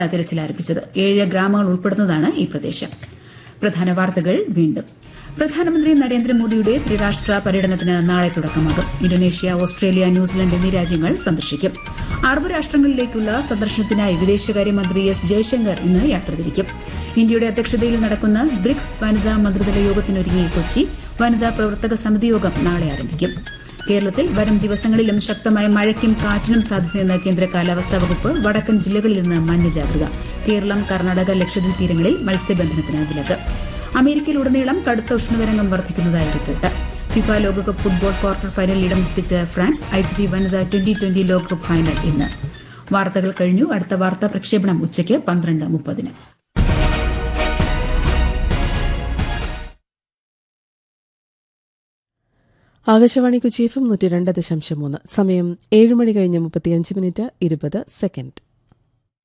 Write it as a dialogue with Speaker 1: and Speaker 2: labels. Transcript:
Speaker 1: തിരച്ചിൽ ആരംഭിച്ചത് ഏഴ് ഗ്രാമങ്ങൾ ഉൾപ്പെടുന്നതാണ് ഈ പ്രദേശം പ്രധാന വാർത്തകൾ വീണ്ടും പ്രധാനമന്ത്രി നരേന്ദ്രമോദിയുടെ ത്രിരാഷ്ട്ര പര്യടനത്തിന് നാളെ തുടക്കമാകും ഇന്തോനേഷ്യ ഓസ്ട്രേലിയ ന്യൂസിലൻഡ് എന്നീ രാജ്യങ്ങൾ സന്ദർശിക്കും അറബ് രാഷ്ട്രങ്ങളിലേക്കുള്ള സന്ദർശനത്തിനായി വിദേശകാര്യമന്ത്രി എസ് ജയശങ്കർ ഇന്ന് യാത്ര തിരിക്കും ഇന്ത്യയുടെ അധ്യക്ഷതയിൽ നടക്കുന്ന ബ്രിക്സ് വനിതാ മന്ത്രിതല യോഗത്തിനൊരുങ്ങി കൊച്ചി വനിതാ പ്രവർത്തക സമിതി യോഗം നാളെ ആരംഭിക്കും കേരളത്തിൽ വരും ദിവസങ്ങളിലും ശക്തമായ മഴയ്ക്കും കാറ്റിനും സാധ്യതയെന്ന് കേന്ദ്ര കാലാവസ്ഥാ വകുപ്പ് വടക്കൻ ജില്ലകളിൽ നിന്ന് മഞ്ഞ ജാഗ്രത കേരളം കർണാടക ലക്ഷദ്വീപ് തീരങ്ങളിൽ മത്സ്യബന്ധനത്തിന് വിലക്ക് അമേരിക്കയിലുടനീളം കടുത്ത ഉഷ്ണതരംഗം വർദ്ധിക്കുന്നതായി റിപ്പോർട്ട് ഫിഫ ലോകകപ്പ് ഫുട്ബോൾ ക്വാർട്ടർ ഫൈനലിൽ ഇടം തെറ്റിച്ച് ഫ്രാൻസ് ഐസിസി വനിതാ ട്വന്റി ട്വന്റി ലോകകപ്പ് ഫൈനൽ ഇന്ന് വാർത്തകൾ കഴിഞ്ഞു അടുത്ത വാർത്താ പ്രക്ഷേപണം ഉച്ചയ്ക്ക് പന്ത്രണ്ട് മുപ്പതിന്
Speaker 2: ആകാശവാണി കൊച്ചി എഫ് എം നൂറ്റി രണ്ട് ദശാംശം മൂന്ന് സമയം ഏഴ് മണി കഴിഞ്ഞ് മുപ്പത്തിയഞ്ച് മിനിറ്റ് ഇരുപത് സെക്കൻഡ്